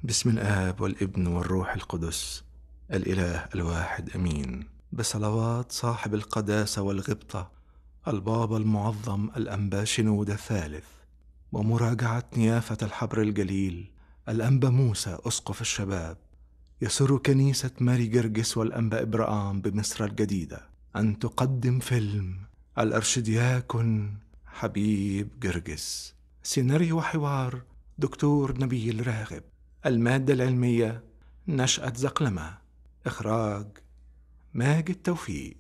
بسم الآب والابن والروح القدس الإله الواحد أمين بصلوات صاحب القداسة والغبطة البابا المعظم الأنبا شنود الثالث ومراجعة نيافة الحبر الجليل الأنبا موسى أسقف الشباب يسر كنيسة ماري جرجس والأنبا إبراهام بمصر الجديدة أن تقدم فيلم الأرشدياكون حبيب جرجس سيناريو وحوار دكتور نبيل راغب المادة العلمية نشأة زقلمة إخراج ماجد توفيق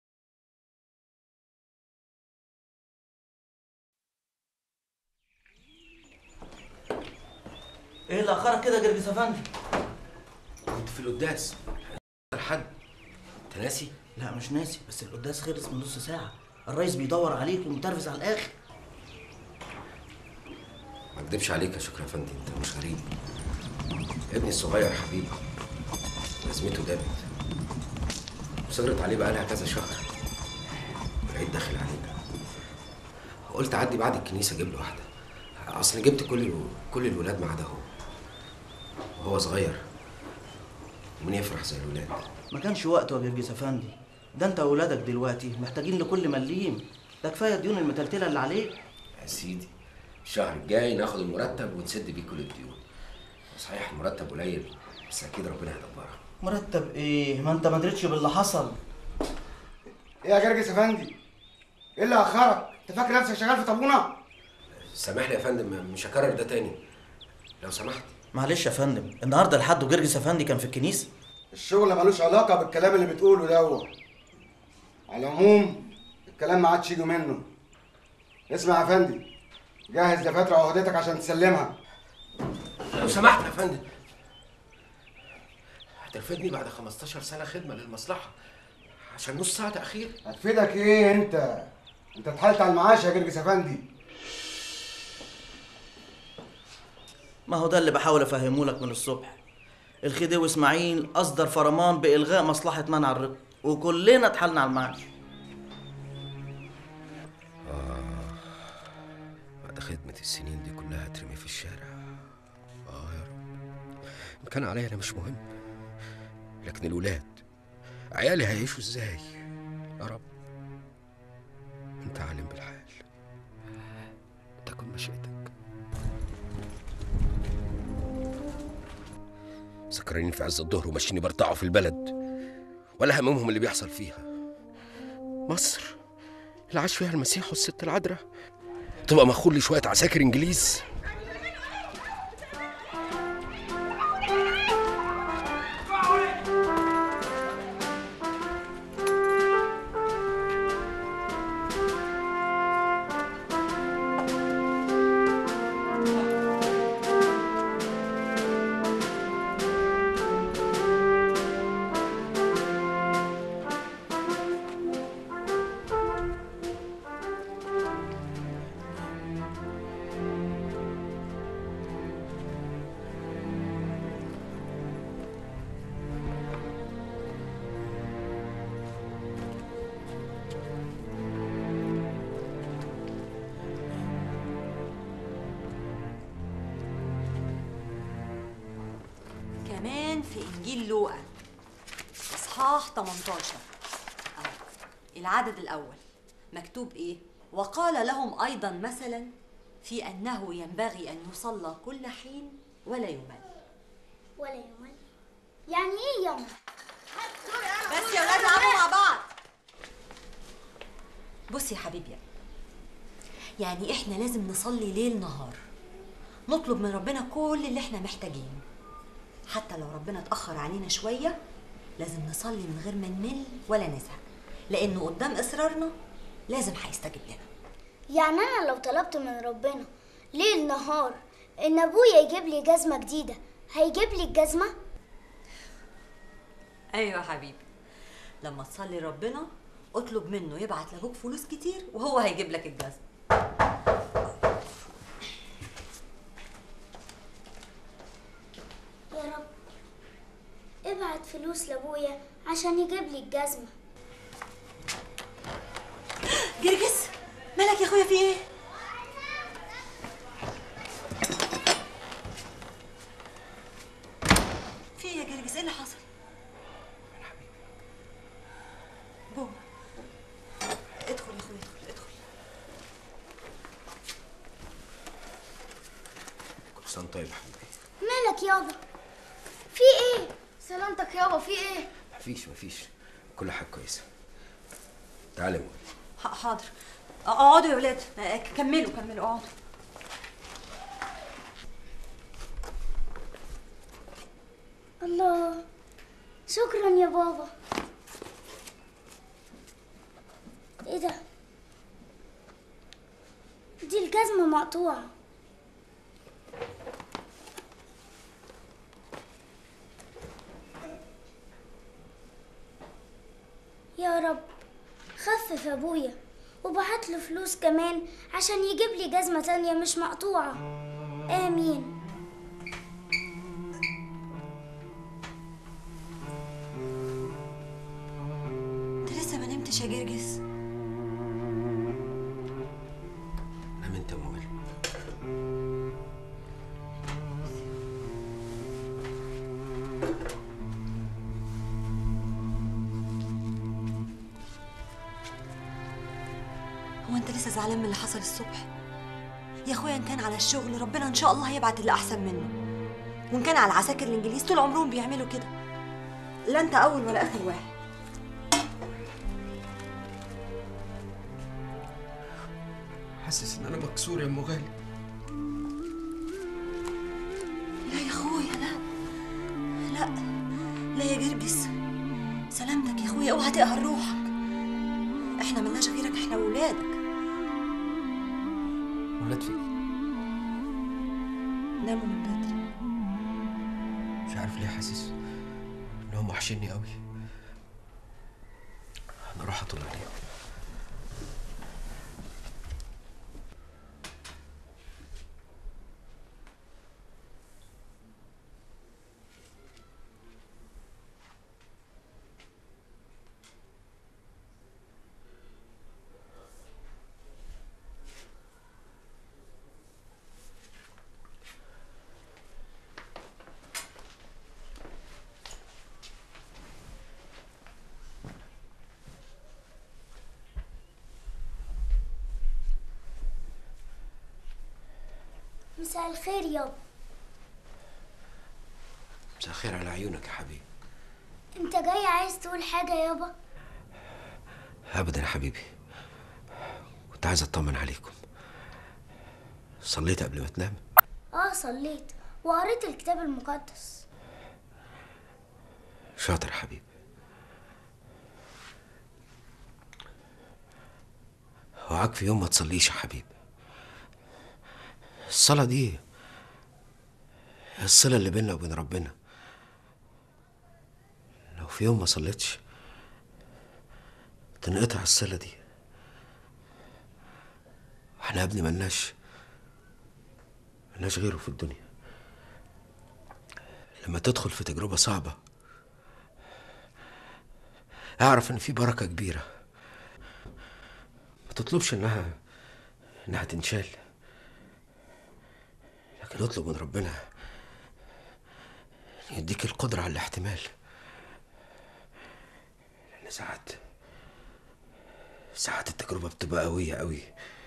ايه اللي اخرك كده يا جرجس افندي كنت في القداس حد انت ناسي لا مش ناسي بس القداس خلص من نص ساعه الرئيس بيدور عليك ومترفز على الاخر ما اكدبش عليك يا شكرا فندي انت مش غريب ابني الصغير حبيبي لازمته جابت وصغرت عليه بقالها كذا شهر العيد داخل علينا قلت اعدي بعد الكنيسه اجيب له واحده اصل جبت كل كل الولاد ما عدا هو وهو صغير ومين يفرح زي الولاد ما كانش وقته يا جرجس افندي ده انت واولادك دلوقتي محتاجين لكل مليم ده كفايه الديون المتلتله اللي عليك يا سيدي الشهر الجاي ناخد المرتب ونسد بيه كل الديون صحيح المرتب قليل بس اكيد ربنا هيدبرها مرتب ايه ما انت ما دريتش باللي حصل ايه يا جرجس افندي؟ ايه اللي اخرك؟ انت فاكر نفسك شغال في طابونه؟ سامحني يا فندم مش هكرر ده تاني لو سمحت معلش يا فندم النهارده لحد وجرجس افندي كان في الكنيسه الشغل ملوش علاقه بالكلام اللي بتقوله دوت على العموم الكلام ما عادش يجي منه اسمع يا افندي جهز دفاتر عهدتك عشان تسلمها لو سمحت يا فندم هترفدني بعد 15 سنة خدمة للمصلحة عشان نص ساعة تأخير هتفيدك ايه انت؟ انت اتحالت على المعاش يا جرجس افندي ما هو ده اللي بحاول افهمه لك من الصبح الخديوي اسماعيل اصدر فرمان بالغاء مصلحه منع الرق وكلنا اتحالنا على المعاش بعد خدمة السنين دي كلها ترمي في الشارع اه يا رب إن كان عليا أنا مش مهم لكن الولاد عيالي هيعيشوا ازاي يا رب انت عالم بالحال تكن مشيئتك سكرانين في عز الظهر وماشيين يبرطعوا في البلد ولا هممهم اللي بيحصل فيها مصر اللي عاش فيها المسيح والست العذراء تبقى مخول لي شويه عساكر انجليز كمان في إنجيل لوقا إصحاح 18 أهو العدد الأول مكتوب إيه؟ وقال لهم أيضا مثلا في أنه ينبغي أن يصلى كل حين ولا يمل ولا يومين يعني ايه يوم بس يا ولاد العبوا مع بعض بص يا حبيبي يعني احنا لازم نصلي ليل نهار نطلب من ربنا كل اللي احنا محتاجينه حتى لو ربنا اتأخر علينا شوية لازم نصلي من غير ما نمل ولا نزهق لأنه قدام إصرارنا لازم هيستجيب لنا يعني انا لو طلبت من ربنا ليل نهار ان ابويا يجيب لي جزمه جديده هيجيب لي الجزمه أيوة يا حبيبي لما تصلي ربنا اطلب منه يبعت لابوك فلوس كتير وهو هيجيب لك الجزمة يا رب ابعت فلوس لابويا عشان يجيب لي الجزمه جرجس مالك يا اخويا في ايه؟ سنة طيب يا حبيبي مالك يابا في ايه سلامتك يابا في ايه مفيش مفيش كل حاجة كويسة تعالى يا مول ح- حاضر اقعدوا يا ولاد آه، كملوا كملوا اقعدوا الله شكرا يا بابا ايه ده دي الجزمة مقطوعة يا رب خفف ابويا وبعت له فلوس كمان عشان يجيب لي جزمة تانية مش مقطوعة آمين انت لسه ما نمتش يا جرجس نام انت يا مول هو انت لسه زعلان من اللي حصل الصبح يا اخويا ان كان على الشغل ربنا ان شاء الله هيبعت اللي احسن منه وان كان على العساكر الانجليز طول عمرهم بيعملوا كده لا انت اول ولا اخر واحد حاسس ان انا مكسور يا ام غالي لا يا اخويا لا لا لا يا جرجس سلامتك يا اخويا اوعى تقهر روحك احنا ملناش غيرك احنا وولادك ولاد فين ناموا من بدري مش عارف ليه حاسس انهم وحشني قوي انا اروح اطل عليهم مساء الخير يابا مساء الخير على عيونك يا حبيبي انت جاي عايز تقول حاجة يابا ابدا يا حبيبي كنت عايز اطمن عليكم صليت قبل ما تنام اه صليت وقريت الكتاب المقدس شاطر يا حبيبي اوعاك في يوم ما تصليش يا حبيبي الصلاة دي هي الصلة اللي بيننا وبين ربنا لو في يوم ما صليتش تنقطع الصلة دي احنا يا ابني ملناش ملناش غيره في الدنيا لما تدخل في تجربة صعبة اعرف ان في بركة كبيرة ما تطلبش انها انها تنشال لكن اطلب من ربنا إن يديك القدرة على الاحتمال لأن ساعات ساعات التجربة بتبقى قوية قوي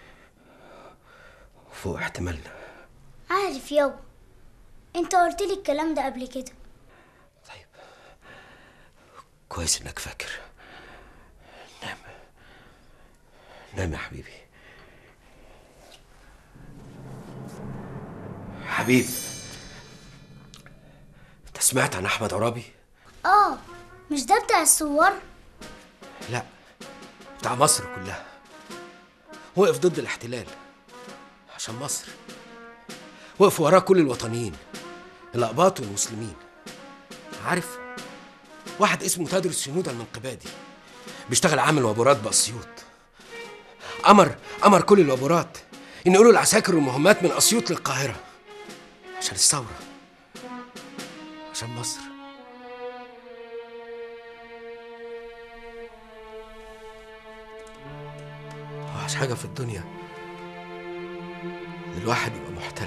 وفوق احتمالنا عارف يابا انت قلت لي الكلام ده قبل كده طيب كويس انك فاكر نام نام يا حبيبي حبيب انت سمعت عن احمد عرابي اه مش ده بتاع الصور لا بتاع مصر كلها وقف ضد الاحتلال عشان مصر وقف وراه كل الوطنيين الأقباط والمسلمين عارف واحد اسمه تدرس شنودة المنقبادي بيشتغل عامل وابورات بأسيوط أمر أمر كل الوابورات ينقلوا العساكر والمهمات من أسيوط للقاهرة عشان الثورة عشان مصر أوحش حاجة في الدنيا إن الواحد يبقى محتل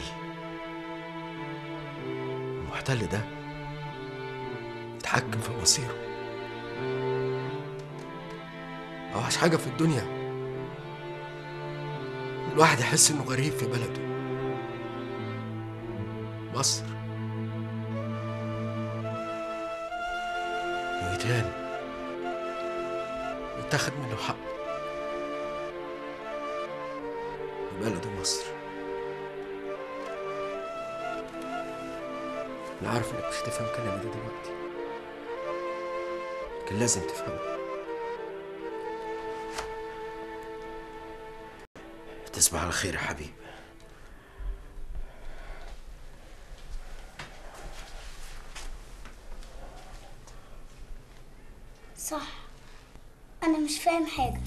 المحتل ده يتحكم في مصيره أوحش حاجة في الدنيا إن الواحد يحس إنه غريب في بلده مصر ميدان اتاخد منه حقه بلده مصر انا عارف انك مش هتفهم كلامي ده دلوقتي لكن لازم تفهمه تصبح على خير يا حبيبي صح انا مش فاهم حاجه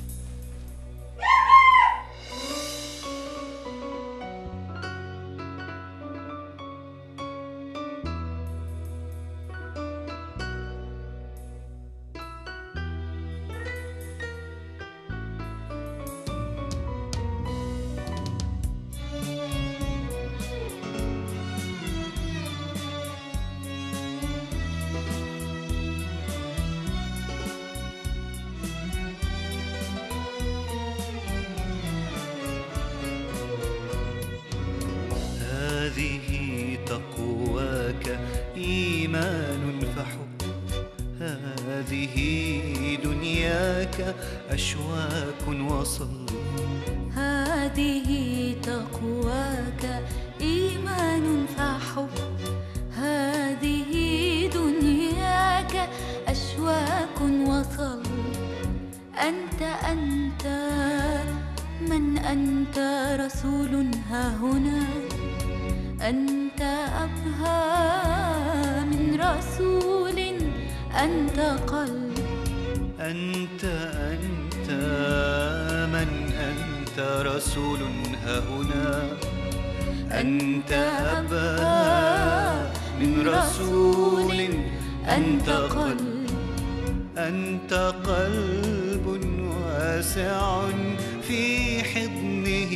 هذه تقواك إيمان فحب هذه دنياك أشواك وصل هذه تقواك إيمان فحب هذه دنياك أشواك وصل أنت أنت من أنت رسول ها هنا أنت أبهى من رسول أنت قلب أنت أنت من أنت رسول ها هنا أنت أبهى من رسول أنت قلب أنت قلب واسع في حضنه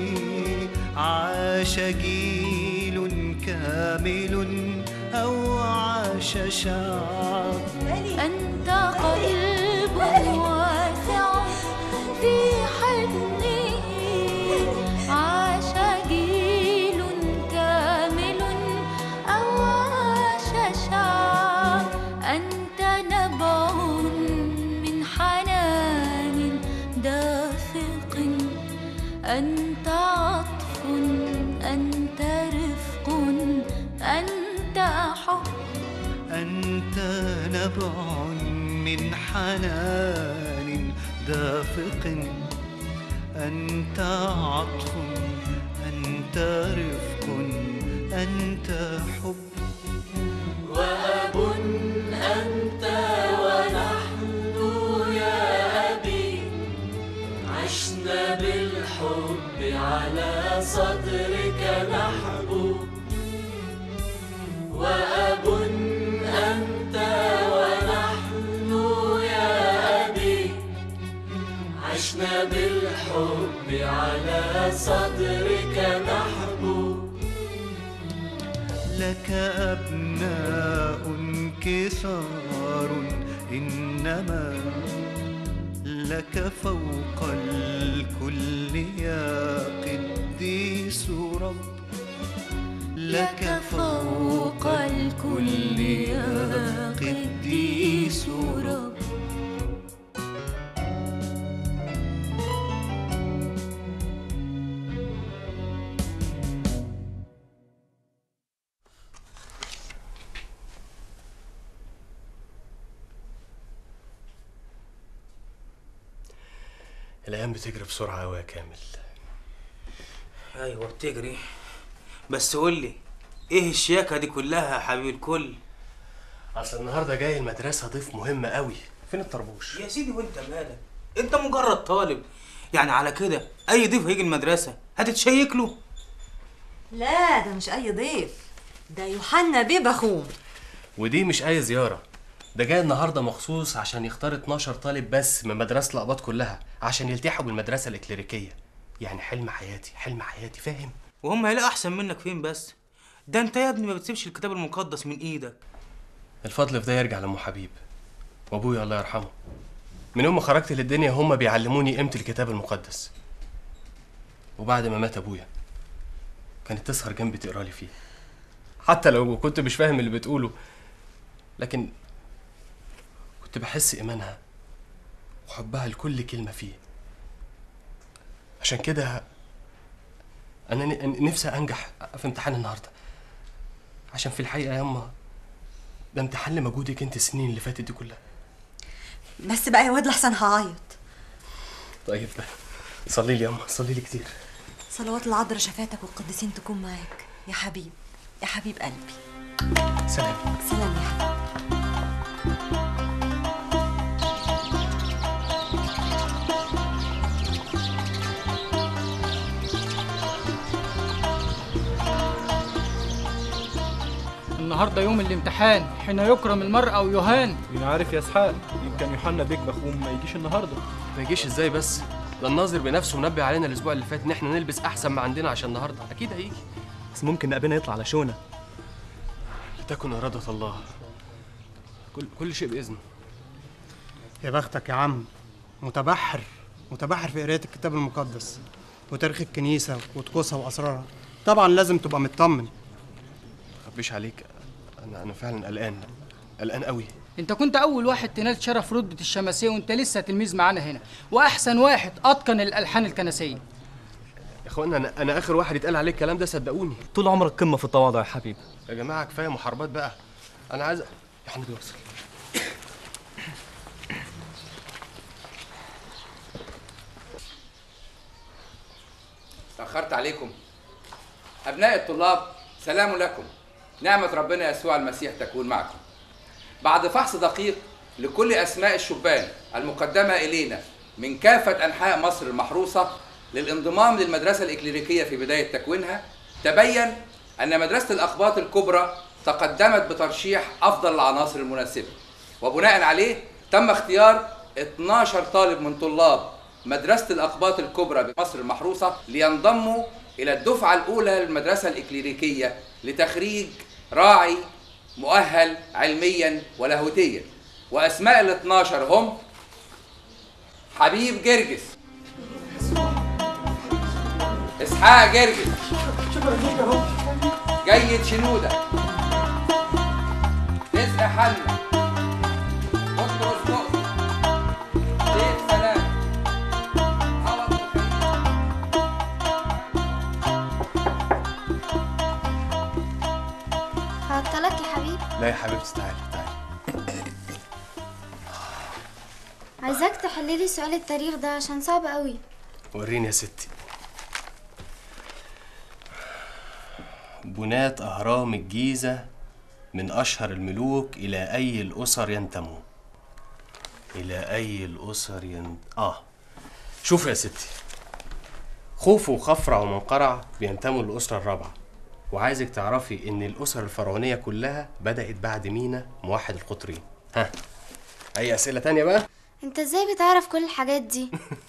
عاش جيل كامل أو عاش شعب أنت قلب واسع في حضنه عاش جيل كامل أو عاش شعب أنت نبع من حنان دافق أنت عطف أنت رفق أنت حب أنت نبع من حنان دافق أنت عطف أنت رفق أنت حب وأب أنت ونحن يا أبي عشنا بالحب على صدرك نحبو وأب أنت ونحن يا أبي عشنا بالحب على صدرك نحبو لك أبناء كثار إنما لك فوق الكل يا قديس رب لك فوق الكل يا قديس رب الأيام بتجري بسرعة أوي يا كامل ايوه بتجري بس قول لي ايه الشياكه دي كلها يا حبيب الكل أصل النهاردة جاي المدرسة ضيف مهم أوي فين الطربوش؟ يا سيدي وانت مالك انت مجرد طالب يعني على كده اي ضيف هيجي المدرسه هتتشيك له لا ده مش اي ضيف ده يوحنا بيه بخوم ودي مش أي زيارة ده جاي النهاردة مخصوص عشان يختار 12 طالب بس من مدرسة الأقباط كلها عشان يلتحقوا بالمدرسة الإكليريكية يعني حلم حياتي حلم حياتي فاهم؟ وهم هيلاقوا احسن منك فين بس ده انت يا ابني ما بتسيبش الكتاب المقدس من ايدك الفضل في ده يرجع لأم حبيب وأبويا الله يرحمه من يوم ما خرجت للدنيا هم بيعلموني قيمة الكتاب المقدس وبعد ما مات أبويا كانت تسهر جنبي تقرا لي فيه حتى لو كنت مش فاهم اللي بتقوله لكن كنت بحس ايمانها وحبها لكل كلمه فيه عشان كده انا ن- نفسي انجح في امتحان النهارده عشان في الحقيقه ياما ده امتحان لمجهودك انت السنين اللي فاتت دي كلها بس بقى يا واد لحسن هعيط طيب صلي لي ياما صلي لي كتير صلوات العذراء شفاتك والقديسين تكون معاك يا حبيب يا حبيب قلبي سلام سلام يا حبيبي النهارده يوم الامتحان حين يكرم المرء او يهان مين عارف يا اسحاق يمكن يوحنا بيك بخوم ما يجيش النهارده ما يجيش ازاي بس ده الناظر بنفسه منبه علينا الاسبوع اللي فات ان احنا نلبس احسن ما عندنا عشان النهارده اكيد هيجي بس ممكن نقابلنا يطلع على شونه لتكن اراده الله كل كل شيء باذنه يا بختك يا عم متبحر متبحر في قرايه الكتاب المقدس وتاريخ الكنيسه وطقوسها واسرارها طبعا لازم تبقى مطمن مخبيش عليك انا انا فعلا قلقان قلقان قوي انت كنت اول واحد تنال شرف رتبه الشماسيه وانت لسه تلميذ معانا هنا واحسن واحد اتقن الالحان الكنسيه يا اخوانا انا انا اخر واحد يتقال عليه الكلام ده صدقوني طول عمرك قمه في التواضع يا حبيبي يا جماعه كفايه محاربات بقى انا عايز يا حمدي وصل تأخرت عليكم أبناء الطلاب سلام لكم نعمة ربنا يسوع المسيح تكون معكم بعد فحص دقيق لكل أسماء الشبان المقدمة إلينا من كافة أنحاء مصر المحروسة للانضمام للمدرسة الإكليريكية في بداية تكوينها تبين أن مدرسة الأخباط الكبرى تقدمت بترشيح أفضل العناصر المناسبة وبناء عليه تم اختيار 12 طالب من طلاب مدرسة الأقباط الكبرى بمصر المحروسة لينضموا إلى الدفعة الأولى للمدرسة الإكليريكية لتخريج راعي مؤهل علميا ولاهوتيا وأسماء ال 12 هم حبيب جرجس إسحاق جرجس جيد شنودة رزق حنا بطرس مؤمن سيف سلام هعطلك يا حبيبي لا يا حبيبتي تعالي تعالي عايزاك تحللي سؤال التاريخ ده عشان صعب قوي وريني يا ستي بناة أهرام الجيزة من أشهر الملوك إلى أي الأسر ينتموا إلى أي الأسر ين... آه شوف يا ستي خوف وخفرع ومنقرع بينتموا للأسرة الرابعة وعايزك تعرفي إن الأسر الفرعونية كلها بدأت بعد مينا موحد القطرين ها أي أسئلة تانية بقى؟ انت ازاي بتعرف كل الحاجات دي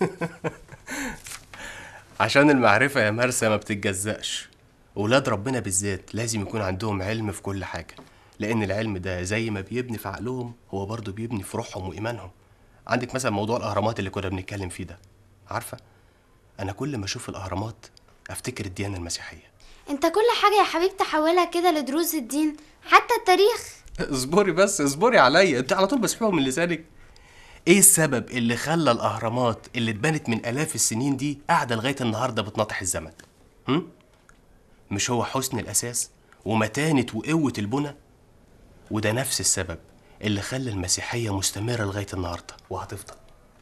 عشان المعرفة يا مرسى ما بتتجزأش ولاد ربنا بالذات لازم يكون عندهم علم في كل حاجة لأن العلم ده زي ما بيبني في عقلهم هو برضه بيبني في روحهم وإيمانهم عندك مثلا موضوع الأهرامات اللي كنا بنتكلم فيه ده عارفة أنا كل ما أشوف الأهرامات أفتكر الديانة المسيحية انت كل حاجة يا حبيبي تحولها كده لدروس الدين حتى التاريخ اصبري بس اصبري عليا انت على طول بسحبها من لسانك ايه السبب اللي خلى الاهرامات اللي اتبنت من الاف السنين دي قاعده لغايه النهارده بتناطح الزمن هم؟ مش هو حسن الاساس ومتانه وقوه البنى وده نفس السبب اللي خلى المسيحيه مستمره لغايه النهارده وهتفضل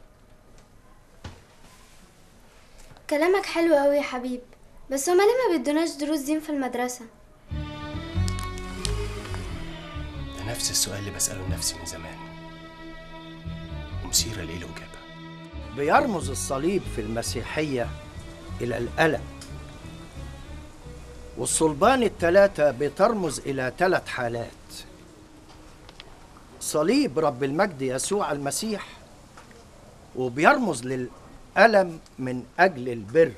كلامك حلو قوي يا حبيب بس هما ليه ما بيدوناش دروس دين في المدرسة ده نفس السؤال اللي بساله لنفسي من زمان ومثيره ليه الاجابه بيرمز الصليب في المسيحية إلى الألم والصلبان الثلاثة بترمز إلى ثلاث حالات صليب رب المجد يسوع المسيح وبيرمز للألم من أجل البر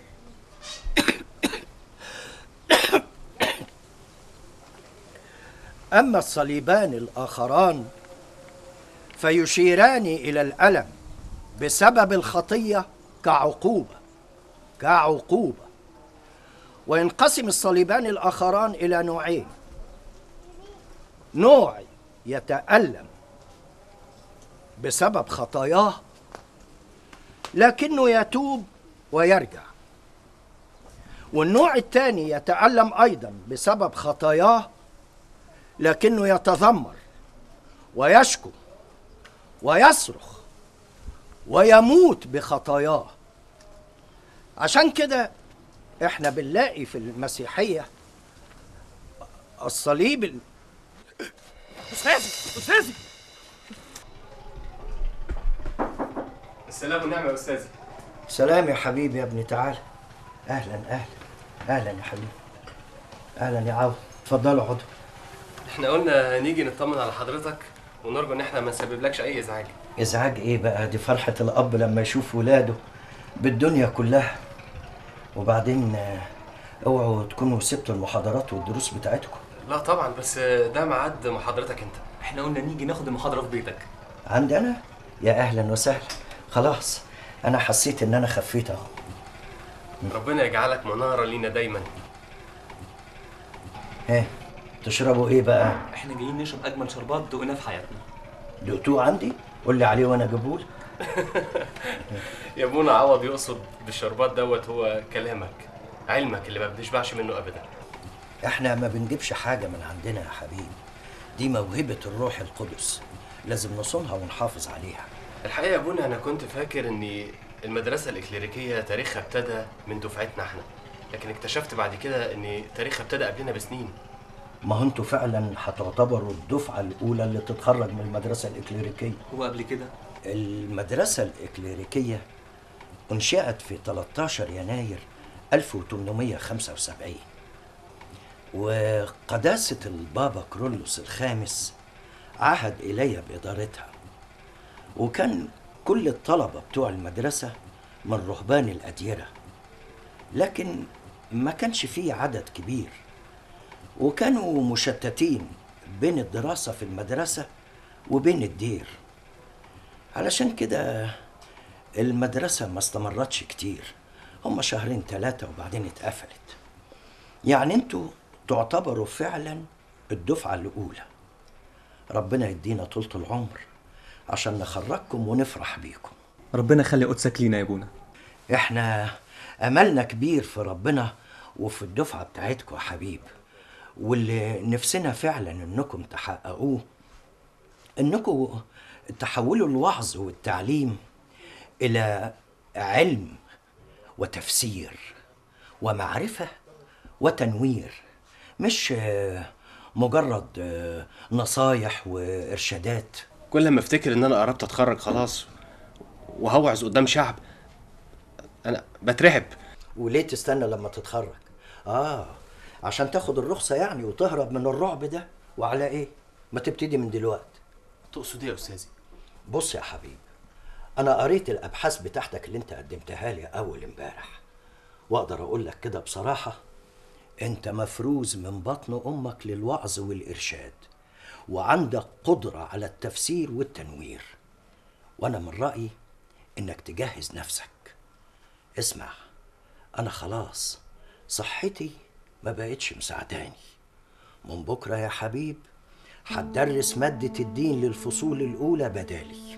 أما الصليبان الآخران فيشيران إلى الألم بسبب الخطية كعقوبة كعقوبة وينقسم الصليبان الآخران إلى نوعين نوع يتألم بسبب خطاياه لكنه يتوب ويرجع والنوع الثاني يتألم أيضا بسبب خطاياه لكنه يتذمر ويشكو ويصرخ ويموت بخطاياه عشان كده احنا بنلاقي في المسيحية الصليب ال- استاذي استاذي السلام والنعمه يا استاذي سلام يا حبيبي يا ابني تعال اهلا اهلا اهلا يا حبيبي اهلا يا عوض اتفضلوا اقعدوا احنا قلنا نيجي نطمن على حضرتك ونرجو ان احنا ما نسببلكش اي ازعاج ازعاج ايه بقى دي فرحة الاب لما يشوف ولاده بالدنيا كلها وبعدين آه، اوعوا تكونوا سبتوا المحاضرات والدروس بتاعتكم لا طبعا بس ده ميعاد محاضرتك انت احنا قلنا نيجي ناخد المحاضره في بيتك عندي انا يا اهلا وسهلا خلاص انا حسيت ان انا خفيت اهو ربنا يجعلك مناره لينا دايما ها تشربوا ايه بقى احنا جايين نشرب اجمل شربات دقناه في حياتنا دقتوه عندي قول لي عليه وانا اجيبهولك يا ابونا عوض يقصد بالشربات دوت هو كلامك علمك اللي ما بنشبعش منه ابدا احنا ما بنجيبش حاجة من عندنا يا حبيبي دي موهبة الروح القدس لازم نصونها ونحافظ عليها الحقيقه يا ابونا انا كنت فاكر ان المدرسه الاكليريكيه تاريخها ابتدى من دفعتنا احنا لكن اكتشفت بعد كده ان تاريخها ابتدى قبلنا بسنين ما هو انتوا فعلا هتعتبروا الدفعة الأولى اللي تتخرج من المدرسة الإكليريكية هو قبل كده المدرسة الإكليريكية أنشئت في 13 يناير 1875 وقداسة البابا كرولوس الخامس عهد إلي بإدارتها وكان كل الطلبة بتوع المدرسة من رهبان الأديرة لكن ما كانش فيه عدد كبير وكانوا مشتتين بين الدراسة في المدرسة وبين الدير علشان كده المدرسة ما استمرتش كتير هم شهرين ثلاثة وبعدين اتقفلت يعني انتوا تعتبروا فعلا الدفعة الأولى ربنا يدينا طولة العمر عشان نخرجكم ونفرح بيكم ربنا يخلي قدسك لينا يا ابونا احنا املنا كبير في ربنا وفي الدفعه بتاعتكم يا حبيب واللي نفسنا فعلا انكم تحققوه انكم تحولوا الوعظ والتعليم الى علم وتفسير ومعرفه وتنوير مش آه، مجرد آه، نصايح وارشادات كل ما افتكر ان انا قربت اتخرج خلاص وهوعظ قدام شعب انا بترعب وليه تستنى لما تتخرج اه عشان تاخد الرخصه يعني وتهرب من الرعب ده وعلى ايه ما تبتدي من دلوقتي تقصد ايه يا استاذي بص يا حبيبي انا قريت الابحاث بتاعتك اللي انت قدمتها لي اول امبارح واقدر اقول لك كده بصراحه انت مفروز من بطن امك للوعظ والارشاد وعندك قدره على التفسير والتنوير وانا من رايي انك تجهز نفسك اسمع انا خلاص صحتي ما بقتش مساعداني من بكره يا حبيب هتدرس ماده الدين للفصول الاولى بدالي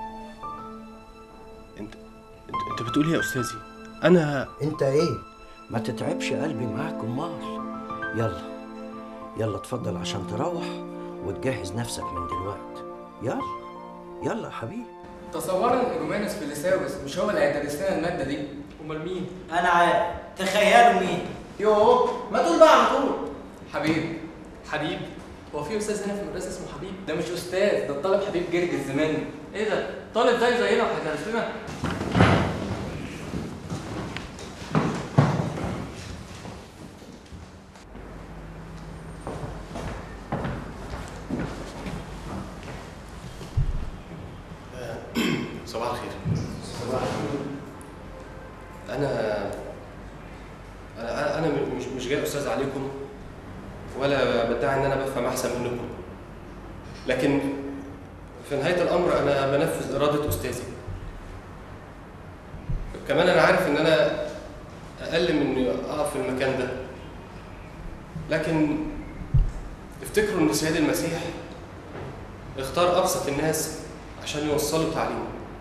انت انت بتقول ايه يا استاذي انا انت ايه ما تتعبش قلبي معاك امال يلا يلا اتفضل عشان تروح وتجهز نفسك من دلوقتي يلا يلا يا حبيبي تصور ان ايجومينوس فيليساوس مش هو اللي هيدرس لنا الماده دي امال مين انا عارف تخيلوا مين يوه ما تقول بقى على طول حبيب حبيب هو في استاذ هنا في المدرسه اسمه حبيب ده مش استاذ ده الطالب حبيب جرجس زمان ايه ده طالب زي زينا وهيدرس لنا صباح الخير انا انا انا مش مش جاي استاذ عليكم ولا بدعي ان انا بفهم احسن منكم لكن في نهايه الامر انا بنفذ اراده استاذي كمان انا عارف ان انا اقل من اني اقف في المكان ده لكن افتكروا ان سيد المسيح اختار ابسط الناس عشان يوصلوا تعليمه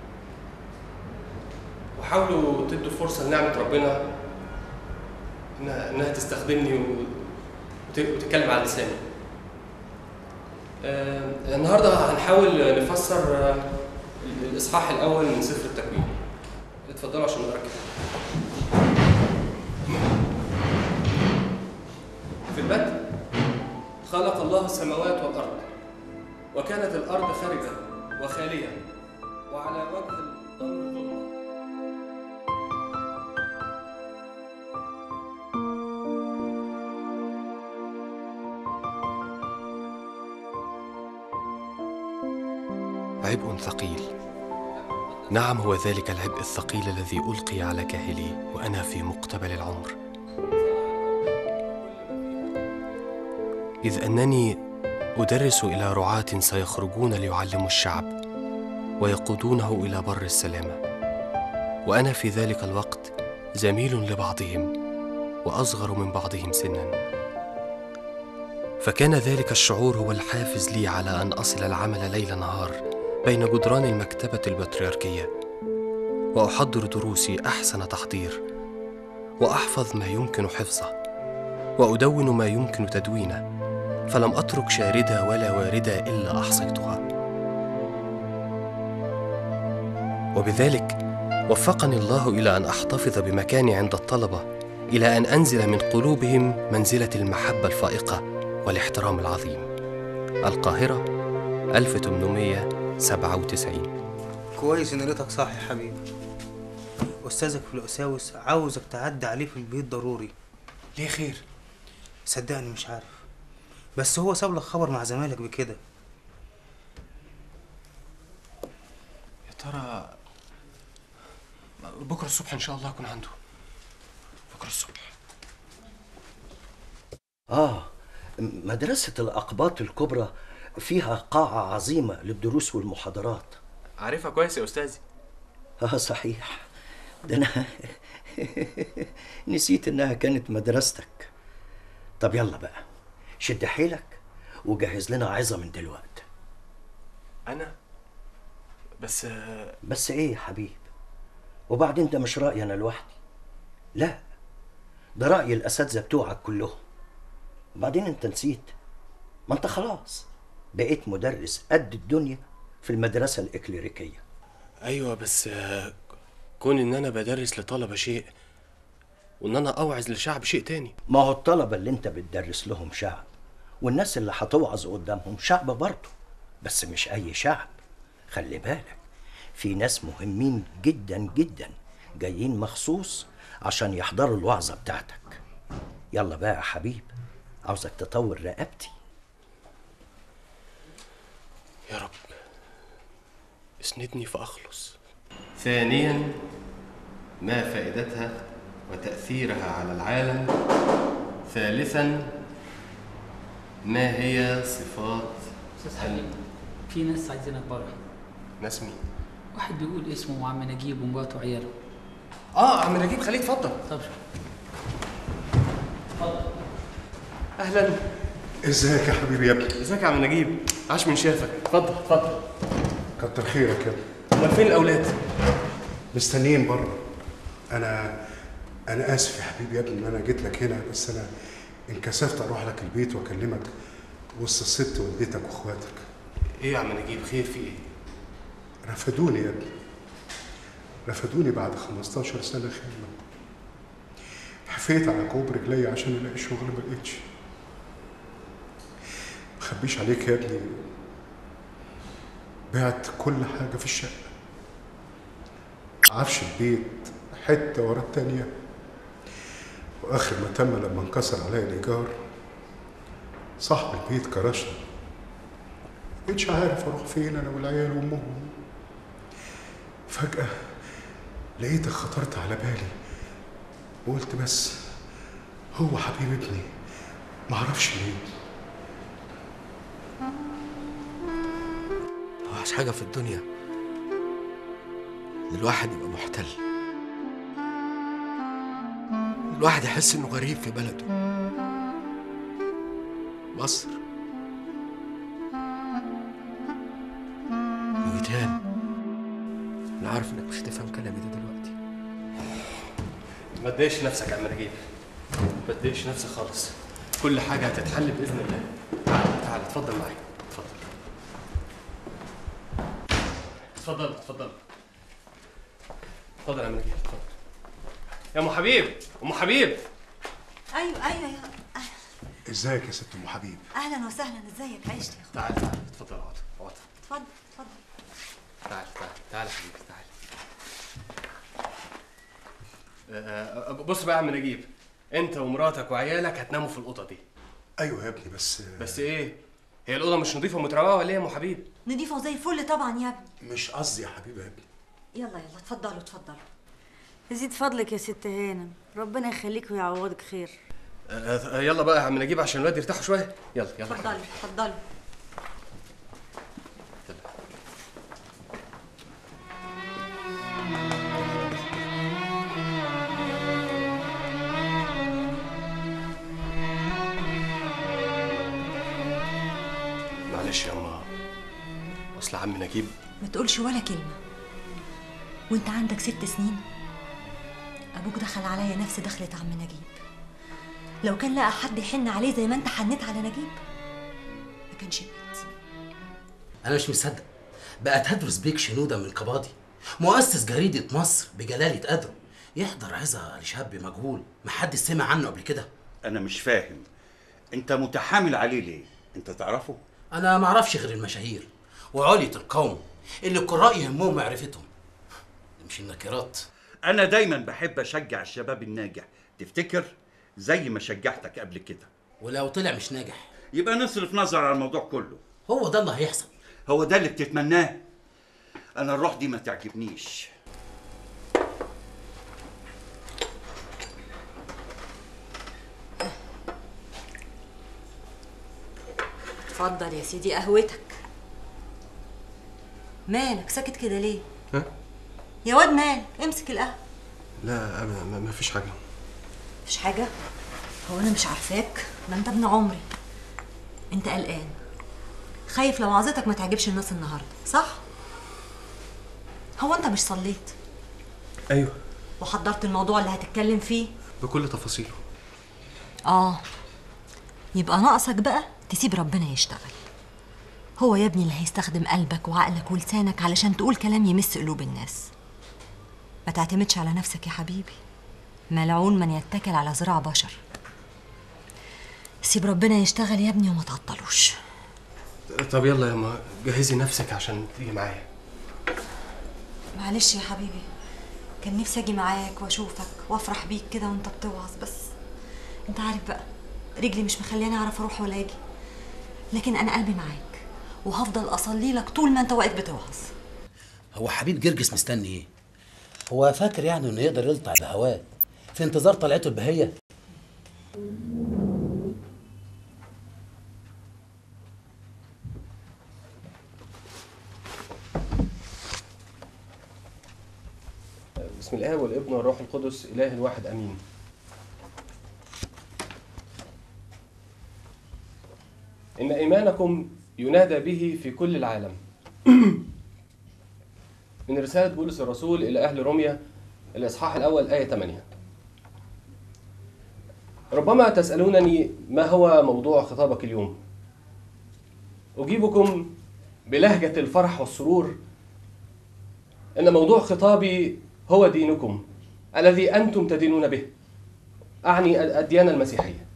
وحاولوا تدوا فرصه لنعمه ربنا انها انها تستخدمني و- وت- وتتكلم على لساني آه، النهارده هنحاول نفسر آه، الاصحاح الاول من سفر التكوين اتفضلوا عشان نقرا الكتاب في البدء خلق الله السماوات والارض وكانت الارض خارجه وخاليه وعلى وجه الارض ظلمه عبء ثقيل نعم هو ذلك العبء الثقيل الذي القي على كاهلي وانا في مقتبل العمر اذ انني ادرس الى رعاه سيخرجون ليعلموا الشعب ويقودونه الى بر السلامه وانا في ذلك الوقت زميل لبعضهم واصغر من بعضهم سنا فكان ذلك الشعور هو الحافز لي على ان اصل العمل ليل نهار بين جدران المكتبه البطريركيه واحضر دروسي احسن تحضير واحفظ ما يمكن حفظه وادون ما يمكن تدوينه فلم اترك شارده ولا وارده الا احصيتها وبذلك وفقني الله الى ان احتفظ بمكاني عند الطلبه الى ان انزل من قلوبهم منزله المحبه الفائقه والاحترام العظيم القاهره 1897 كويس ان لقيتك صاحي يا حبيبي استاذك في الاساوس عاوزك تعدي عليه في البيت ضروري ليه خير صدقني مش عارف بس هو ساب لك خبر مع زمايلك بكده يا ترى بكره الصبح ان شاء الله اكون عنده بكره الصبح آه م- مدرسة الأقباط الكبرى فيها قاعة عظيمة للدروس والمحاضرات عارفها كويس يا استاذي آه صحيح ده أنا نسيت إنها كانت مدرستك طب يلا بقى شد حيلك وجهز لنا عظة من دلوقتي انا بس آه، بس إيه يا حبيب وبعدين ده مش رأيي أنا لوحدي لا ده رأي الأساتذة بتوعك كلهم وبعدين أنت نسيت ما أنت خلاص بقيت مدرس قد الدنيا في المدرسة الإكليريكية ايوه بس آه، كون ان انا بدرس لطلبه شيء وان انا اوعظ لشعب شيء تاني ما هو الطلبة اللي انت بتدرس لهم شعب والناس اللي هتوعظ قدامهم شعب برضه بس مش أي شعب خلي بالك في ناس مهمين جدا جدا جايين مخصوص عشان يحضروا الوعظة بتاعتك يلا بقى يا حبيب عاوزك تطور رقبتي يا رب اسندني فاخلص ثانيا ما فائدتها وتاثيرها على العالم ثالثا ما هي صفات استاذ حبيب في ناس عايزينك بره ناس مين واحد بيقول اسمه عم نجيب ومراته وعياله اه عم نجيب خليه اتفضل طب اهلا ازيك يا حبيبي يا ابني ازيك يا عم نجيب عاش من شافك اتفضل اتفضل كتر خيرك يا ابني امال فين الاولاد مستنيين بره انا انا اسف يا حبيبي يا ابني ان انا جيت لك هنا بس انا انكسفت اروح لك البيت واكلمك وسط الست والدتك واخواتك ايه يا عم نجيب خير في ايه رفدوني يا ابني رفدوني بعد 15 سنه خدمه حفيت على كوب رجلي عشان الاقي شغل ما لقيتش مخبيش عليك يا ابني بعت كل حاجه في الشقه عفش البيت حته ورا التانيه واخر ما تم لما انكسر عليا الايجار صاحب البيت كرشني مبقتش عارف اروح فين انا والعيال وامهم فجأة لقيتك خطرت على بالي وقلت بس هو حبيب ابني معرفش ليه أوحش حاجة في الدنيا إن الواحد يبقى محتل الواحد يحس إنه غريب في بلده مصر تفهم كلامي ده دلوقتي ما تضايقش نفسك يا عم نجيب ما تضايقش نفسك خالص كل حاجه هتتحل باذن الله تعال تعال اتفضل معايا اتفضل اتفضل اتفضل اتفضل يا عم نجيب اتفضل يا ام حبيب ام حبيب ايوه ايوه يا ازيك يا ست ام حبيب اهلا وسهلا ازيك عشت يا اخويا تعال تعال اتفضل اقعد اقعد اتفضل اتفضل تعال تعال تعال يا حبيبي تعال آه، آه، بص بقى يا عم نجيب انت ومراتك وعيالك هتناموا في الاوضه دي ايوه يا ابني بس بس ايه هي الاوضه مش نظيفه ومتروقه ولا ايه يا ام حبيب نضيفه زي الفل طبعا يا ابني مش قصدي يا حبيبي يا ابني يلا يلا اتفضلوا اتفضلوا يزيد فضلك يا ست هانم ربنا يخليك ويعوضك خير آه، آه، يلا بقى يا عم نجيب عشان الواد يرتاحوا شويه يلا يلا اتفضلوا اتفضلوا معلش يا اما اصل عم نجيب ما تقولش ولا كلمة وانت عندك ست سنين ابوك دخل عليا نفس دخلة عم نجيب لو كان لقى حد يحن عليه زي ما انت حنيت على نجيب ما كانش مات انا مش مصدق بقى تدرس بيك شنودة من القباضي مؤسس جريدة مصر بجلالة قدره يحضر عظة لشاب مجهول محدش سمع عنه قبل كده انا مش فاهم انت متحامل عليه ليه انت تعرفه انا معرفش غير المشاهير وعلية القوم اللي القراء يهمهم معرفتهم ده مش النكرات انا دايما بحب اشجع الشباب الناجح تفتكر زي ما شجعتك قبل كده ولو طلع مش ناجح يبقى نصرف نظر على الموضوع كله هو ده اللي هيحصل هو ده اللي بتتمناه انا الروح دي ما تعجبنيش اتفضل يا سيدي قهوتك مالك ساكت كده ليه ها يا واد مالك امسك القهوة لا أبدا ما ما فيش حاجه مفيش حاجة هو أنا مش عارفاك ده أنت ابن عمري أنت قلقان خايف لو وعظتك ما تعجبش الناس النهاردة صح؟ هو أنت مش صليت ايوه وحضرت الموضوع اللي هتتكلم فيه بكل تفاصيله آه يبقى ناقصك بقى تسيب ربنا يشتغل هو يا ابني اللي هيستخدم قلبك وعقلك ولسانك علشان تقول كلام يمس قلوب الناس ما تعتمدش على نفسك يا حبيبي ملعون من يتكل على ذراع بشر سيب ربنا يشتغل يا ابني وما تعطلوش طب يلا يا ما جهزي نفسك عشان تيجي معايا معلش يا حبيبي كان نفسي اجي معاك واشوفك وافرح بيك كده وانت بتوعظ بس انت عارف بقى رجلي مش مخلياني اعرف اروح ولا اجي لكن انا قلبي معاك وهفضل اصلي لك طول ما انت واقف بتوعظ هو حبيب جرجس مستني ايه هو فاكر يعني انه يقدر يلطع بهواه في انتظار طلعته البهيه بسم الله والابن والروح القدس اله الواحد امين ان ايمانكم ينادى به في كل العالم من رساله بولس الرسول الى اهل روميا الاصحاح الاول ايه 8 ربما تسالونني ما هو موضوع خطابك اليوم اجيبكم بلهجه الفرح والسرور ان موضوع خطابي هو دينكم الذي انتم تدينون به اعني الديانه المسيحيه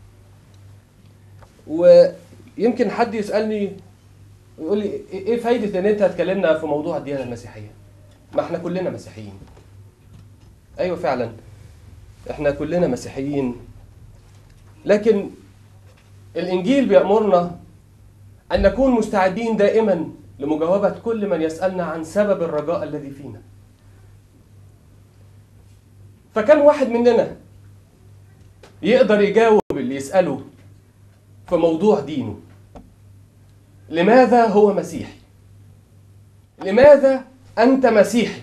ويمكن حد يسالني يقول لي ايه فايده ان انت هتكلمنا في موضوع الديانه المسيحيه ما احنا كلنا مسيحيين ايوه فعلا احنا كلنا مسيحيين لكن الانجيل بيامرنا ان نكون مستعدين دائما لمجاوبه كل من يسالنا عن سبب الرجاء الذي فينا فكم واحد مننا يقدر يجاوب اللي يسأله في موضوع دينه لماذا هو مسيحي لماذا أنت مسيحي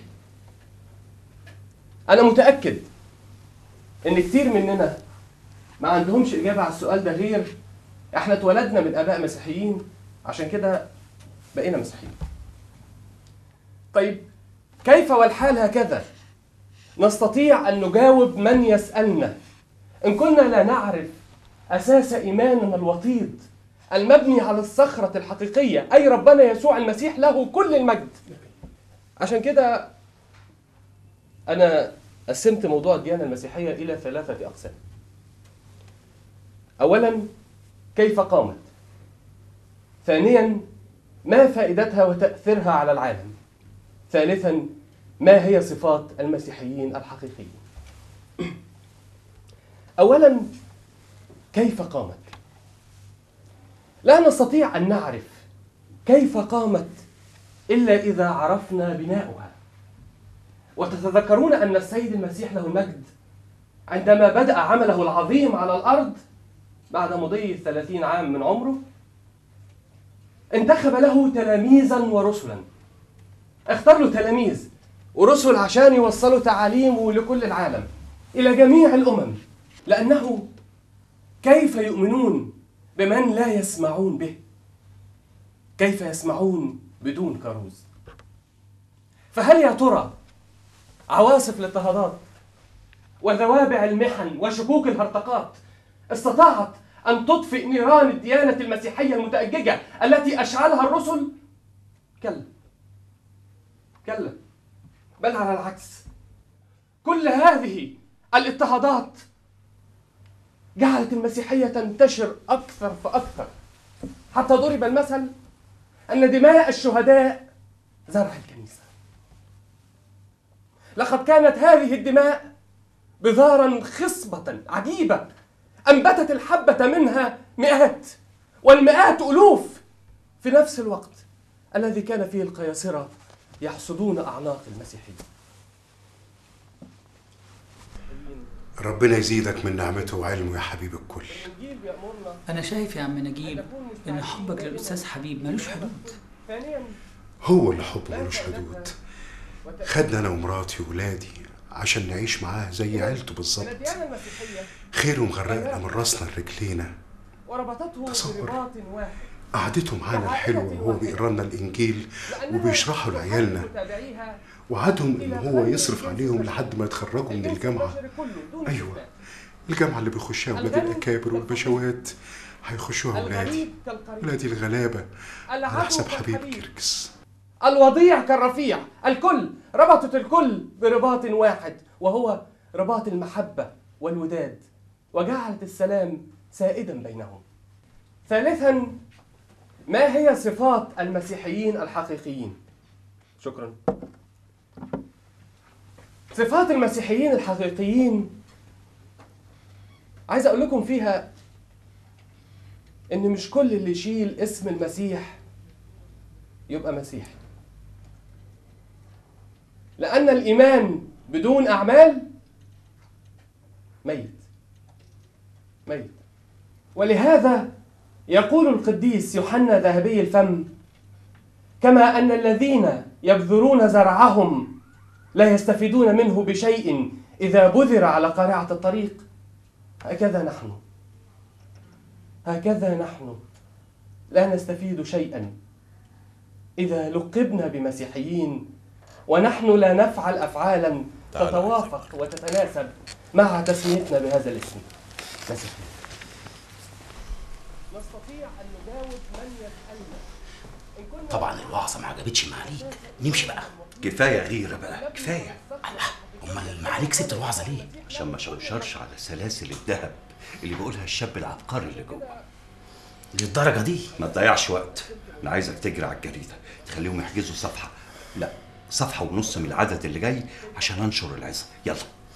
أنا متأكد إن كتير مننا ما عندهمش إجابة على السؤال ده غير إحنا اتولدنا من آباء مسيحيين عشان كده بقينا مسيحيين طيب كيف والحال هكذا نستطيع أن نجاوب من يسألنا إن كنا لا نعرف أساس إيماننا الوطيد المبني على الصخرة الحقيقية أي ربنا يسوع المسيح له كل المجد عشان كده أنا قسمت موضوع الديانة المسيحية إلى ثلاثة أقسام أولا كيف قامت ثانيا ما فائدتها وتأثيرها على العالم ثالثا ما هي صفات المسيحيين الحقيقيين اولا كيف قامت لا نستطيع ان نعرف كيف قامت الا اذا عرفنا بناؤها وتتذكرون ان السيد المسيح له المجد عندما بدا عمله العظيم على الارض بعد مضي الثلاثين عام من عمره انتخب له تلاميذا ورسلا اختار له تلاميذ ورسل عشان يوصلوا تعاليمه لكل العالم الى جميع الامم لانه كيف يؤمنون بمن لا يسمعون به كيف يسمعون بدون كروز فهل يا ترى عواصف الاضطهادات وذوابع المحن وشكوك الهرطقات استطاعت ان تطفئ نيران الديانه المسيحيه المتاججه التي اشعلها الرسل كلا كلا بل على العكس كل هذه الاضطهادات جعلت المسيحية تنتشر أكثر فأكثر حتى ضرب المثل أن دماء الشهداء زرع الكنيسة لقد كانت هذه الدماء بذارا خصبة عجيبة أنبتت الحبة منها مئات والمئات ألوف في نفس الوقت الذي كان فيه القياصرة يحصدون أعناق المسيحيين ربنا يزيدك من نعمته وعلمه يا حبيب الكل انا شايف يا عم نجيب ان حبك للاستاذ حبيب ملوش حدود هو اللي حبه ملوش حدود خدنا انا ومراتي وولادي عشان نعيش معاه زي عيلته بالظبط الديانة المسيحية خيره مغرقنا من راسنا لرجلينا وربطته برباط واحد قعدته معانا الحلوة وهو بيقرا لنا الإنجيل وبيشرحه لعيالنا متابعيها وعدهم إن هو يصرف عليهم لحد ما يتخرجوا من الجامعة أيوة الجامعة اللي بيخشها ولاد الأكابر والبشوات هيخشوها ولادي الغريب كالقريب ولادي الغلابة على العدو حساب حبيب كالقريب. كركس الوضيع كالرفيع الكل ربطت الكل برباط واحد وهو رباط المحبة والوداد وجعلت السلام سائدا بينهم ثالثا ما هي صفات المسيحيين الحقيقيين شكرا صفات المسيحيين الحقيقيين عايز اقول لكم فيها ان مش كل اللي يشيل اسم المسيح يبقى مسيحي لأن الإيمان بدون أعمال ميت ميت ولهذا يقول القديس يوحنا ذهبي الفم كما أن الذين يبذرون زرعهم لا يستفيدون منه بشيء إذا بذر على قارعة الطريق هكذا نحن هكذا نحن لا نستفيد شيئا إذا لقبنا بمسيحيين ونحن لا نفعل أفعالا تعال تتوافق وتتناسب مع تسميتنا بهذا الاسم مسيحيين نستطيع أن نجاوب من يسألنا إن كنا طبعا الوعظه ما عجبتش معاليك نمشي بقى كفايه غيره بقى كفايه امال معاليك سبت الوعظه ليه عشان ما شوشرش على سلاسل الذهب اللي بيقولها الشاب العبقري اللي جوه للدرجه دي ما تضيعش وقت انا عايزك تجري على الجريده تخليهم يحجزوا صفحه لا صفحه ونص من العدد اللي جاي عشان انشر العظه يلا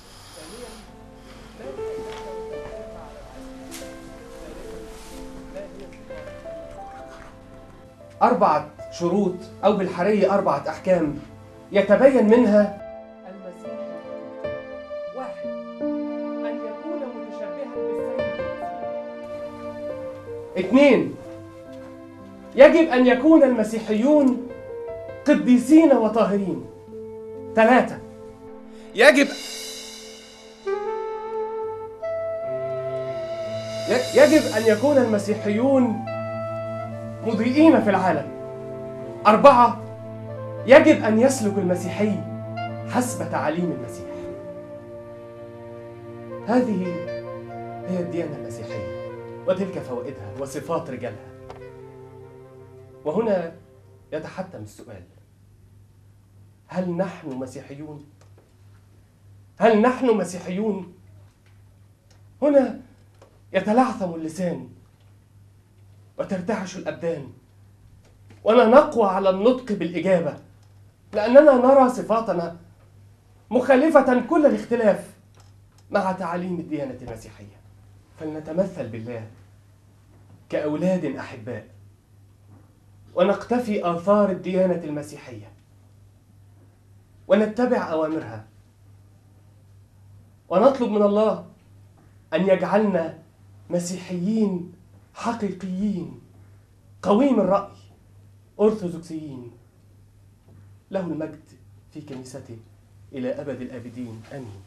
أربعة شروط أو بالحرية أربعة أحكام يتبين منها المسيح واحد أن يكون متشبها بالسيد اثنين يجب أن يكون المسيحيون قديسين وطاهرين ثلاثة يجب ي- يجب أن يكون المسيحيون مضيئين في العالم أربعة يجب أن يسلك المسيحي حسب تعاليم المسيح هذه هي الديانة المسيحية وتلك فوائدها وصفات رجالها وهنا يتحتم السؤال هل نحن مسيحيون؟ هل نحن مسيحيون؟ هنا يتلعثم اللسان وترتعش الأبدان ولا نقوى على النطق بالإجابة لأننا نرى صفاتنا مخالفة كل الاختلاف مع تعاليم الديانة المسيحية فلنتمثل بالله كأولاد أحباء ونقتفي آثار الديانة المسيحية ونتبع أوامرها ونطلب من الله أن يجعلنا مسيحيين حقيقيين قويم الرأي أرثوذكسيين له المجد في كنيسته إلى أبد الآبدين آمين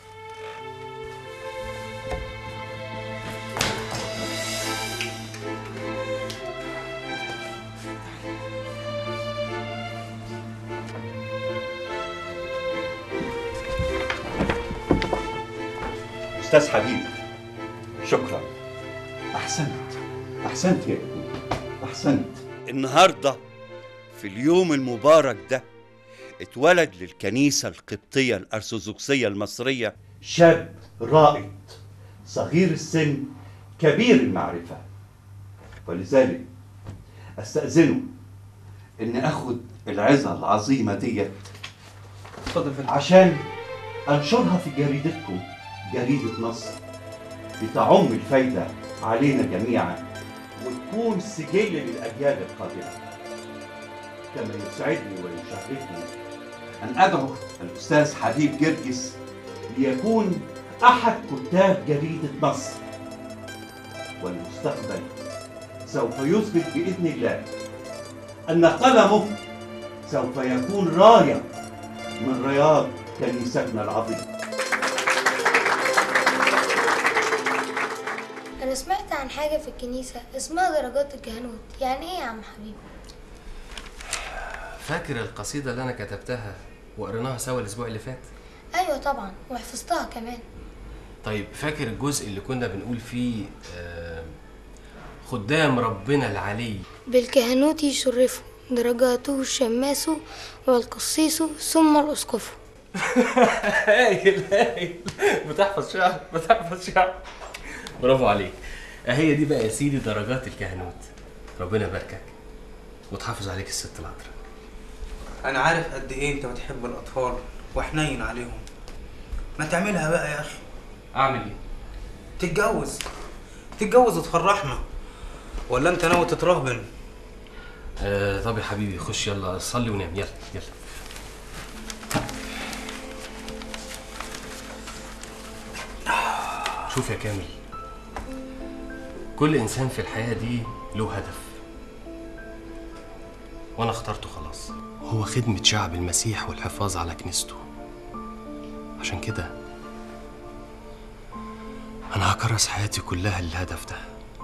استاذ حبيب شكرا احسنت احسنت يا ابني احسنت النهارده في اليوم المبارك ده اتولد للكنيسه القبطيه الارثوذكسيه المصريه شاب رائد صغير السن كبير المعرفه ولذلك استاذنه ان اخد العظه العظيمه ديت اتفضل فندم عشان انشرها في جريدتكم جريدة مصر لتعم الفايدة علينا جميعا وتكون سجل للأجيال القادمة كما يسعدني ويشرفني أن أدعو الأستاذ حبيب جرجس ليكون أحد كتاب جريدة مصر والمستقبل سوف يثبت بإذن الله أن قلمه سوف يكون راية من رياض كنيستنا العظيمة أنا سمعت عن حاجة في الكنيسة اسمها درجات الكهنوت يعني إيه يا عم حبيب؟ فاكر القصيدة اللي أنا كتبتها وقريناها سوا الأسبوع اللي فات؟ أيوة طبعا وحفظتها كمان طيب فاكر الجزء اللي كنا بنقول فيه آه، خدام ربنا العلي بالكهنوت يشرفه درجاته الشماس والقسيس ثم الأسقف هايل هايل بتحفظ شعر بتحفظ شعر برافو عليك هي دي بقى يا سيدي درجات الكهنوت ربنا يباركك وتحافظ عليك الست العذراء انا عارف قد ايه انت بتحب الاطفال وحنين عليهم ما تعملها بقى يا اخي اعمل ايه تتجوز تتجوز وتفرحنا ولا انت ناوي تترهبن آه طب يا حبيبي خش يلا صلي ونام يلا يلا شوف يا كامل كل انسان في الحياه دي له هدف وانا اخترته خلاص هو خدمه شعب المسيح والحفاظ على كنيسته عشان كده انا هكرس حياتي كلها للهدف ده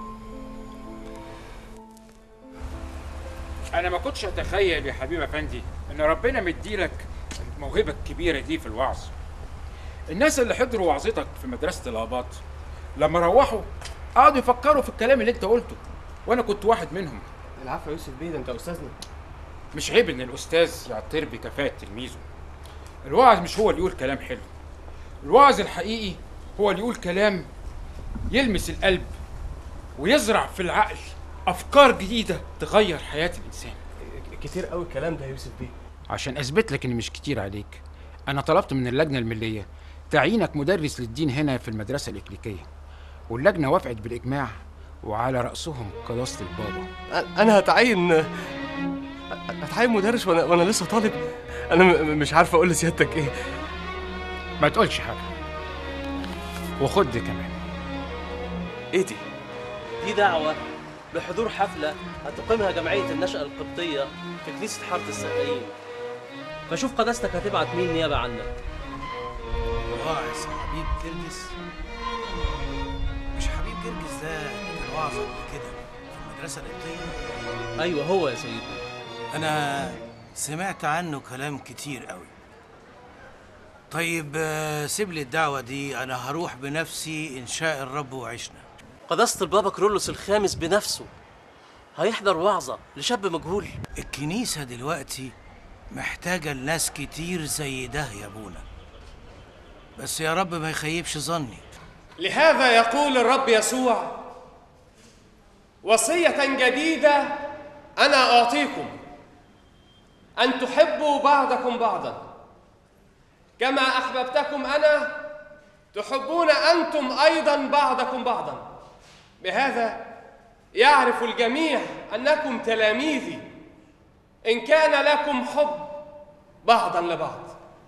انا ما كنتش اتخيل يا حبيب افندي ان ربنا مديلك الموهبه الكبيره دي في الوعظ الناس اللي حضروا وعظتك في مدرسه الاباط لما روحوا قعدوا يفكروا في الكلام اللي انت قلته وانا كنت واحد منهم العفو يا يوسف بيه ده انت استاذنا مش عيب ان الاستاذ يعتر بكفاءه تلميذه الواعظ مش هو اللي يقول كلام حلو الواعظ الحقيقي هو اللي يقول كلام يلمس القلب ويزرع في العقل افكار جديده تغير حياه الانسان كتير قوي الكلام ده يا يوسف بيه عشان اثبت لك اني مش كتير عليك انا طلبت من اللجنه المليه تعيينك مدرس للدين هنا في المدرسه الاكليكيه واللجنه وافقت بالاجماع وعلى راسهم قداسه البابا انا هتعين هتعين مدرس وانا وانا لسه طالب انا م- مش عارف اقول لسيادتك ايه ما تقولش حاجه وخد دي كمان ايه دي؟ دي دعوة بحضور حفلة هتقيمها جمعية النشأة القبطية في كنيسة حارة السقايين فشوف قداستك هتبعت مين نيابة عنك واعظ حبيب جرجس مش حبيب جرجس ده كان واعظ قبل كده في المدرسة القبطية ايوه هو يا سيدي أنا سمعت عنه كلام كتير قوي طيب آه، سيب لي الدعوة دي أنا هروح بنفسي إن شاء الرب وعشنا قداسة البابا كرولوس الخامس بنفسه هيحضر وعظة لشاب مجهول الكنيسة دلوقتي محتاجة لناس كتير زي ده يا ابونا بس يا رب ما يخيبش ظني لهذا يقول الرب يسوع وصية جديدة أنا أعطيكم أن تحبوا بعضكم بعضا كما أحببتكم أنا تحبون أنتم أيضا بعضكم بعضا بهذا يعرف الجميع أنكم تلاميذي إن كان لكم حب بعضا لبعض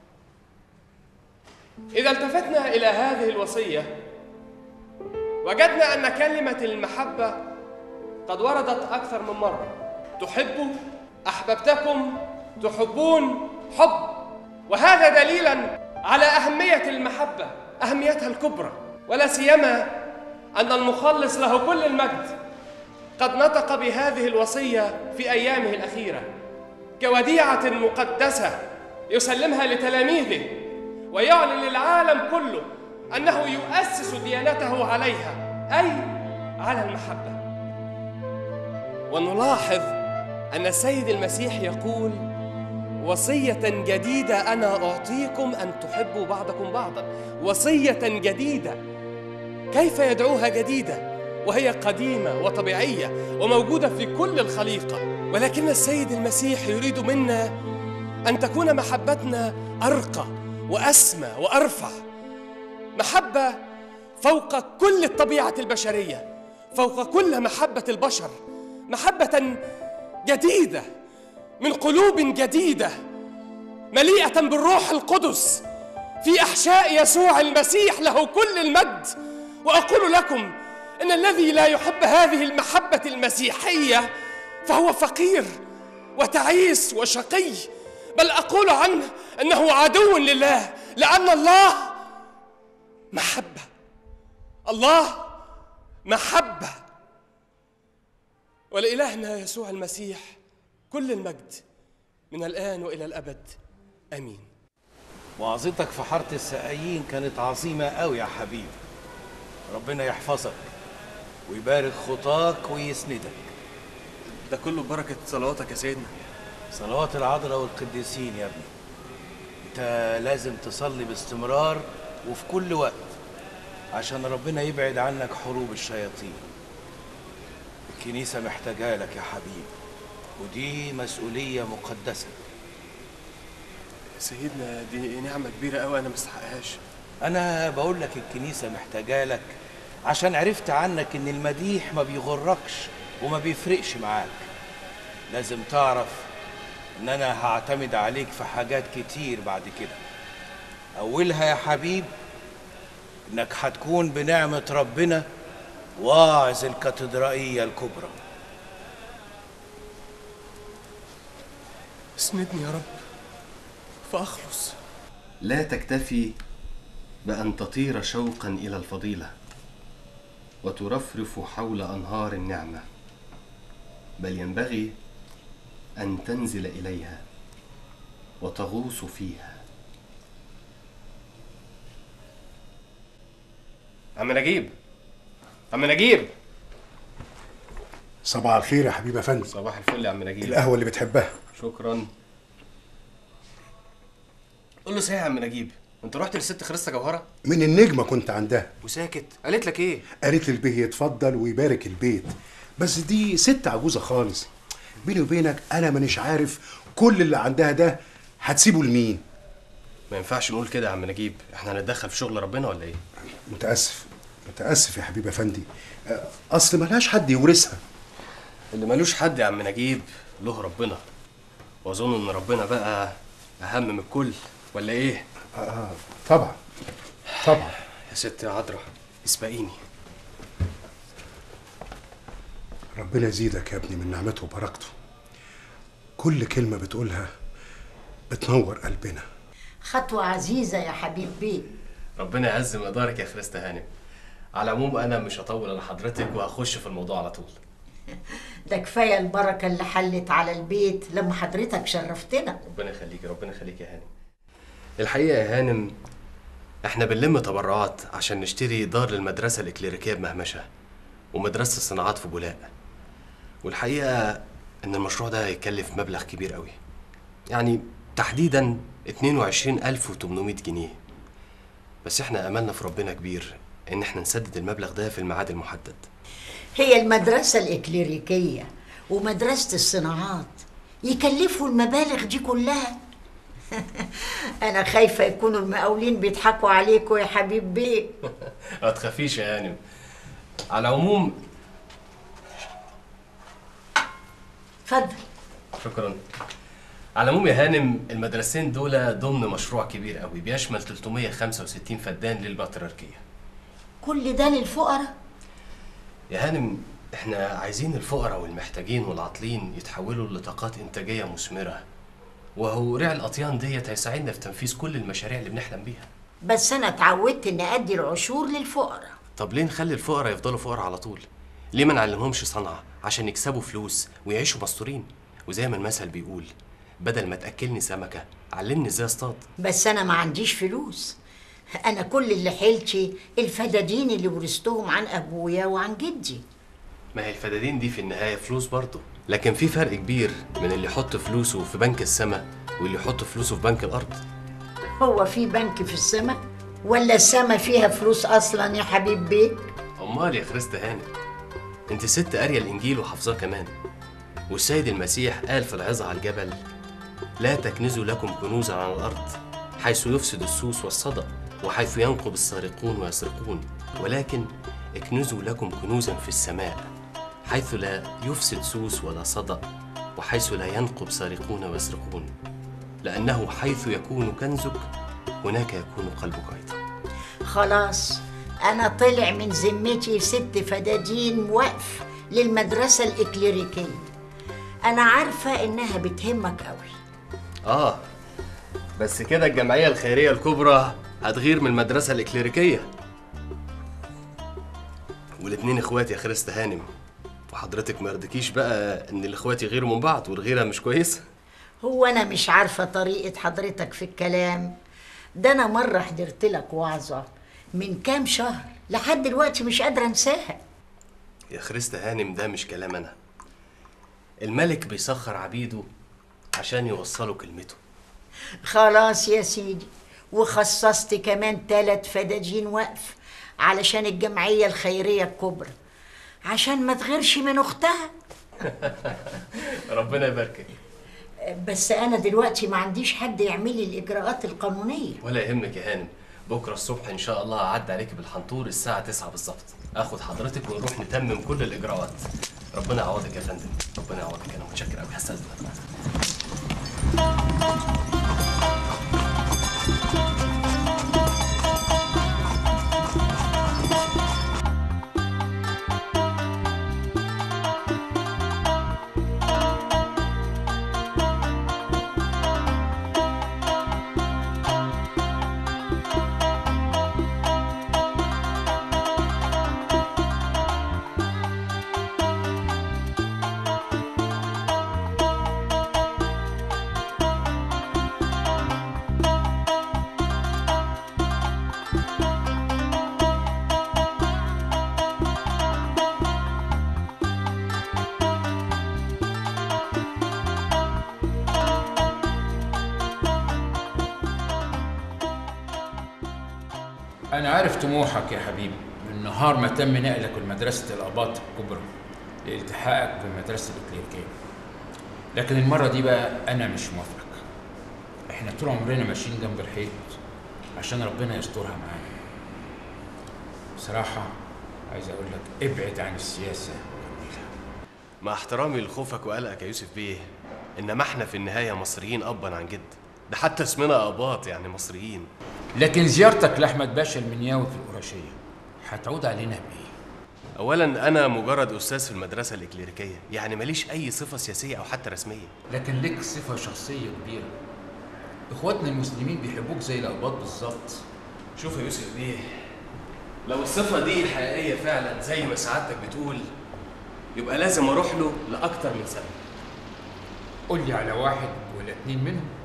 إذا التفتنا إلى هذه الوصية وجدنا أن كلمة المحبة قد وردت أكثر من مرة تحبوا أحببتكم تحبون حب وهذا دليلا على أهمية المحبة أهميتها الكبرى ولا سيما أن المخلص له كل المجد قد نطق بهذه الوصية في أيامه الأخيرة كوديعة مقدسة يسلمها لتلاميذه ويعلن للعالم كله أنه يؤسس ديانته عليها أي على المحبة ونلاحظ أن السيد المسيح يقول وصية جديدة أنا أعطيكم أن تحبوا بعضكم بعضا وصية جديدة كيف يدعوها جديدة وهي قديمة وطبيعية وموجودة في كل الخليقة ولكن السيد المسيح يريد منا أن تكون محبتنا أرقى وأسمى وأرفع محبة فوق كل الطبيعة البشرية فوق كل محبة البشر محبة جديدة من قلوب جديدة مليئة بالروح القدس في أحشاء يسوع المسيح له كل المجد وأقول لكم إن الذي لا يحب هذه المحبة المسيحية فهو فقير وتعيس وشقي بل أقول عنه أنه عدو لله لأن الله محبة الله محبة ولإلهنا يسوع المسيح كل المجد من الآن وإلى الأبد آمين وعظتك في حارة السقايين كانت عظيمة قوي يا حبيبي ربنا يحفظك ويبارك خطاك ويسندك ده كله ببركة صلواتك يا سيدنا صلوات العذراء والقديسين يا ابني انت لازم تصلي باستمرار وفي كل وقت عشان ربنا يبعد عنك حروب الشياطين الكنيسة محتاجة لك يا حبيبي ودي مسؤولية مقدسة سيدنا دي نعمة كبيرة قوي أنا مستحقهاش أنا بقول لك الكنيسة محتاجة لك عشان عرفت عنك إن المديح ما بيغركش وما بيفرقش معاك لازم تعرف إن أنا هعتمد عليك في حاجات كتير بعد كده أولها يا حبيب إنك هتكون بنعمة ربنا واعظ الكاتدرائية الكبرى اسندني يا رب فأخلص لا تكتفي بأن تطير شوقا إلى الفضيلة وترفرف حول أنهار النعمة بل ينبغي أن تنزل إليها وتغوص فيها عم نجيب عم نجيب صباح الخير يا حبيب افندي صباح الفل يا عم نجيب القهوه اللي بتحبها شكرا قول له صحيح يا عم نجيب انت رحت للست خريسة جوهرة من النجمه كنت عندها وساكت قالت لك ايه قالت لي البيه يتفضل ويبارك البيت بس دي ست عجوزه خالص بيني وبينك انا مانيش عارف كل اللي عندها ده هتسيبه لمين ما ينفعش نقول كده يا عم نجيب احنا هنتدخل في شغل ربنا ولا ايه متاسف متاسف يا حبيب افندي أه، اصل ملهاش حد يورثها اللي ملوش حد يا عم نجيب له ربنا واظن ان ربنا بقى اهم من الكل ولا ايه اه طبعا طبعا يا ست يا عذرا اسبقيني ربنا يزيدك يا ابني من نعمته وبركته كل كلمه بتقولها بتنور قلبنا خطوة عزيزة يا حبيب بيه ربنا يعز مقدارك يا خريستا هانم على العموم انا مش هطول على حضرتك وهخش في الموضوع على طول ده كفاية البركة اللي حلت على البيت لما حضرتك شرفتنا ربنا يخليكي ربنا يخليكي يا هانم الحقيقة يا هانم احنا بنلم تبرعات عشان نشتري دار للمدرسة الإكليريكية بمهمشة ومدرسة الصناعات في بولاق والحقيقة إن المشروع ده هيكلف مبلغ كبير قوي يعني تحديدا 22800 جنيه بس احنا أملنا في ربنا كبير إن احنا نسدد المبلغ ده في الميعاد المحدد هي المدرسة الإكليريكية ومدرسة الصناعات يكلفوا المبالغ دي كلها أنا خايفة يكونوا المقاولين بيضحكوا عليكوا يا حبيب بيه ما تخافيش يا هانم على العموم اتفضل شكرا على العموم يا هانم المدرستين دول ضمن مشروع كبير قوي بيشمل 365 فدان للبطريركية كل ده للفقراء يا هانم احنا عايزين الفقراء والمحتاجين والعاطلين يتحولوا لطاقات انتاجية مثمرة وهو ريع الأطيان ديت هيساعدنا في تنفيذ كل المشاريع اللي بنحلم بيها بس أنا اتعودت إني أدي العشور للفقراء طب ليه نخلي الفقراء يفضلوا فقراء على طول؟ ليه ما نعلمهمش صنعة عشان يكسبوا فلوس ويعيشوا مستورين؟ وزي ما المثل بيقول بدل ما تأكلني سمكة علمني ازاي اصطاد بس أنا ما عنديش فلوس أنا كل اللي حيلتي الفدادين اللي ورثتهم عن أبويا وعن جدي ما هي الفدادين دي في النهاية فلوس برضه لكن في فرق كبير من اللي يحط فلوسه في بنك السماء واللي يحط فلوسه في بنك الأرض هو في بنك في السماء ولا السماء فيها فلوس أصلا يا حبيب بيه أمال يا خريست هانم انت ست قارية الإنجيل وحافظاه كمان والسيد المسيح قال في العظة على الجبل لا تكنزوا لكم كنوزا على الأرض حيث يفسد السوس والصدأ وحيث ينقب السارقون ويسرقون ولكن اكنزوا لكم كنوزا في السماء حيث لا يفسد سوس ولا صدأ وحيث لا ينقب سارقون ويسرقون لأنه حيث يكون كنزك هناك يكون قلبك أيضا خلاص أنا طلع من ذمتي ست فدادين وقف للمدرسة الإكليريكية أنا عارفة إنها بتهمك أوي آه بس كده الجمعية الخيرية الكبرى هتغير من المدرسة الإكليريكية والاتنين اخواتي يا خريست هانم وحضرتك ما يرضيكيش بقى ان الاخوات يغيروا من بعض والغيره مش كويسه هو أنا مش عارفة طريقة حضرتك في الكلام ده أنا مرة حضرت لك وعظة من كام شهر لحد دلوقتي مش قادرة أنساها يا خريست هانم ده مش كلام انا الملك بيسخر عبيده عشان يوصلوا كلمته خلاص يا سيدي وخصصت كمان تلات فدادين وقف علشان الجمعية الخيرية الكبرى عشان ما تغيرش من أختها ربنا يباركك بس أنا دلوقتي ما عنديش حد يعمل لي الإجراءات القانونية ولا يهمك يا هانم بكره الصبح ان شاء الله هعدي عليك بالحنطور الساعه 9 بالظبط اخد حضرتك ونروح نتمم كل الاجراءات ربنا يعوضك يا فندم ربنا يعوضك انا متشكر قوي هستاذنك أنا عارف طموحك يا حبيبي من نهار ما تم نقلك من مدرسة الآباط الكبرى لالتحاقك بمدرسة الإكليريكية لكن المرة دي بقى أنا مش موافقك إحنا طول عمرنا ماشيين جنب الحيط عشان ربنا يسترها معانا بصراحة عايز أقول لك ابعد عن السياسة مع احترامي لخوفك وقلقك يا يوسف بيه انما احنا في النهايه مصريين ابا عن جد ده حتى اسمنا اباط يعني مصريين لكن زيارتك لأحمد باشا المنياوي في القرشية هتعود علينا بإيه؟ اولا انا مجرد استاذ في المدرسه الاكليريكيه يعني ماليش اي صفه سياسيه او حتى رسميه لكن لك صفة شخصية كبيرة إخواتنا المسلمين بيحبوك زي الأقباط بالظبط شوف يا يوسف بيه لو الصفه دي حقيقيه فعلا زي ما سعادتك بتقول يبقى لازم اروح له لاكتر من سبب قول لي على واحد ولا اتنين منهم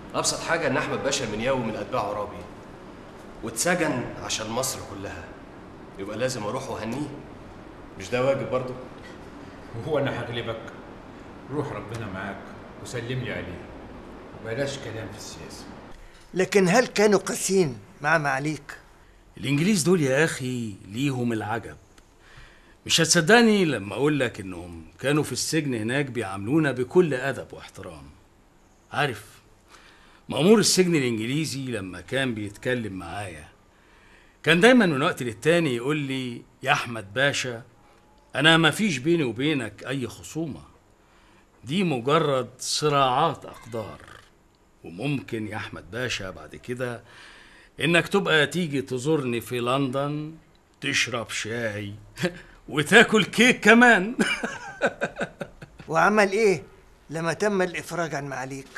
ابسط حاجه ان احمد باشا المنياوي من اتباع عرابي واتسجن عشان مصر كلها يبقى لازم اروح واهنيه مش ده واجب برضه وهو انا هغلبك روح ربنا معاك وسلم لي عليه وبلاش كلام في السياسه لكن هل كانوا قاسيين مع معاليك الانجليز دول يا اخي ليهم العجب مش هتصدقني لما اقول لك انهم كانوا في السجن هناك بيعاملونا بكل ادب واحترام عارف مأمور السجن الانجليزي لما كان بيتكلم معايا كان دايما من وقت للتاني يقول لي يا احمد باشا انا ما فيش بيني وبينك اي خصومه دي مجرد صراعات اقدار وممكن يا احمد باشا بعد كده انك تبقى تيجي تزورني في لندن تشرب شاي وتاكل كيك كمان وعمل ايه لما تم الافراج عن معاليك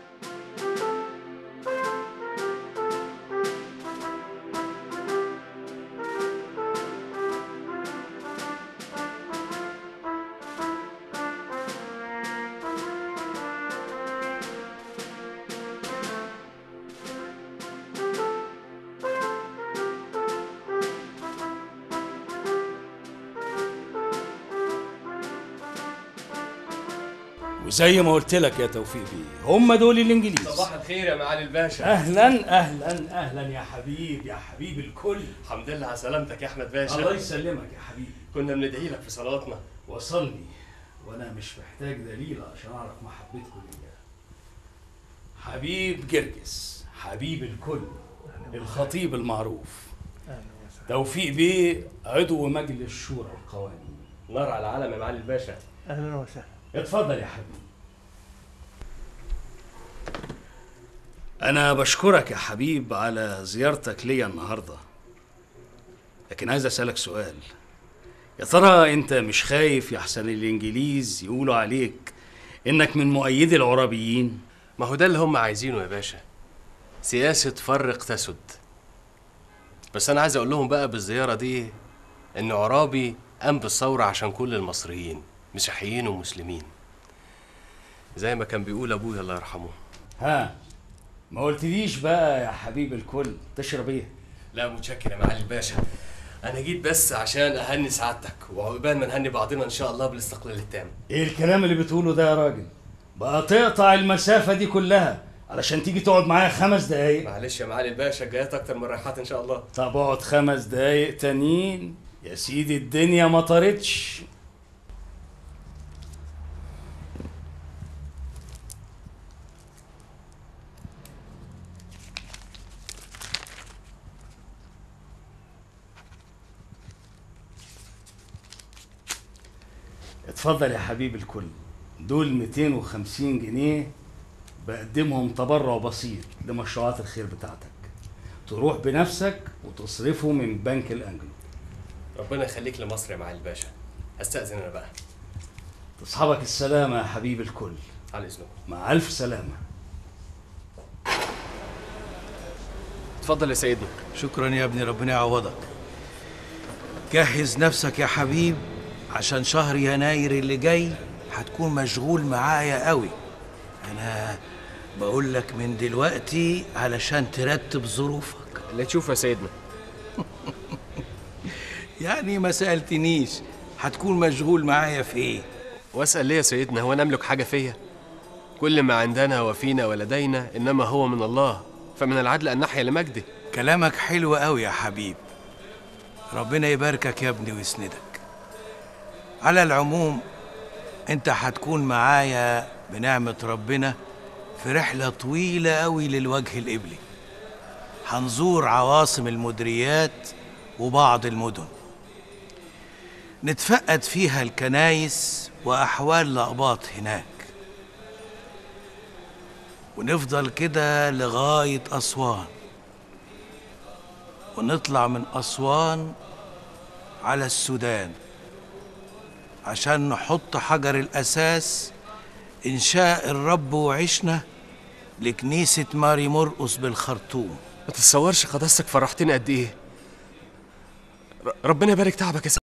وزي ما قلت لك يا توفيق بيه هم دول الانجليز صباح الخير يا معالي الباشا اهلا اهلا اهلا يا حبيب يا حبيب الكل الحمد لله على سلامتك يا احمد باشا الله يسلمك يا حبيبي كنا بندعي لك في صلاتنا وصلني وانا مش محتاج دليل عشان اعرف محبتكم ليا حبيب جرجس حبيب الكل الخطيب المعروف توفيق بيه عضو مجلس شورى القوانين نار على العالم يا معالي الباشا اهلا وسهلا اتفضل يا حبيبي أنا بشكرك يا حبيب على زيارتك ليا النهاردة لكن عايز أسألك سؤال يا ترى أنت مش خايف يحسن الإنجليز يقولوا عليك إنك من مؤيدي العربيين؟ ما هو ده اللي هم عايزينه يا باشا سياسة فرق تسد بس أنا عايز أقول لهم بقى بالزيارة دي إن عرابي قام بالثورة عشان كل المصريين مسيحيين ومسلمين زي ما كان بيقول أبويا الله يرحمه ها ما قلتليش بقى يا حبيب الكل تشرب ايه؟ لا متشكر يا معالي الباشا أنا جيت بس عشان أهني سعادتك وعقبال ما نهني بعضنا إن شاء الله بالاستقلال التام ايه الكلام اللي بتقوله ده يا راجل؟ بقى تقطع المسافة دي كلها علشان تيجي تقعد معايا خمس دقايق معلش يا معالي الباشا جايات أكتر من رايحات إن شاء الله طب اقعد خمس دقايق تانيين يا سيدي الدنيا ما طارتش اتفضل يا حبيب الكل دول 250 جنيه بقدمهم تبرع بسيط لمشروعات الخير بتاعتك تروح بنفسك وتصرفه من بنك الانجلو ربنا يخليك لمصر يا معالي الباشا هستأذن أنا بقى تصحبك السلامة يا حبيب الكل على إذنكم مع ألف سلامة اتفضل يا سيدنا شكرا يا ابني ربنا يعوضك جهز نفسك يا حبيب عشان شهر يناير اللي جاي هتكون مشغول معايا قوي انا بقول لك من دلوقتي علشان ترتب ظروفك اللي تشوفه يا سيدنا يعني ما سألتنيش هتكون مشغول معايا في ايه واسأل ليه يا سيدنا هو نملك حاجة فيا كل ما عندنا وفينا ولدينا إنما هو من الله فمن العدل أن نحيا لمجده كلامك حلو قوي يا حبيب ربنا يباركك يا ابني ويسندك على العموم انت هتكون معايا بنعمة ربنا في رحلة طويلة قوي للوجه القبلي هنزور عواصم المديريات وبعض المدن نتفقد فيها الكنايس وأحوال الأقباط هناك ونفضل كده لغاية أسوان ونطلع من أسوان على السودان عشان نحط حجر الأساس إن شاء الرب وعشنا لكنيسة ماري مرقس بالخرطوم ما تتصورش قداستك فرحتني قد إيه ر- ربنا يبارك تعبك يا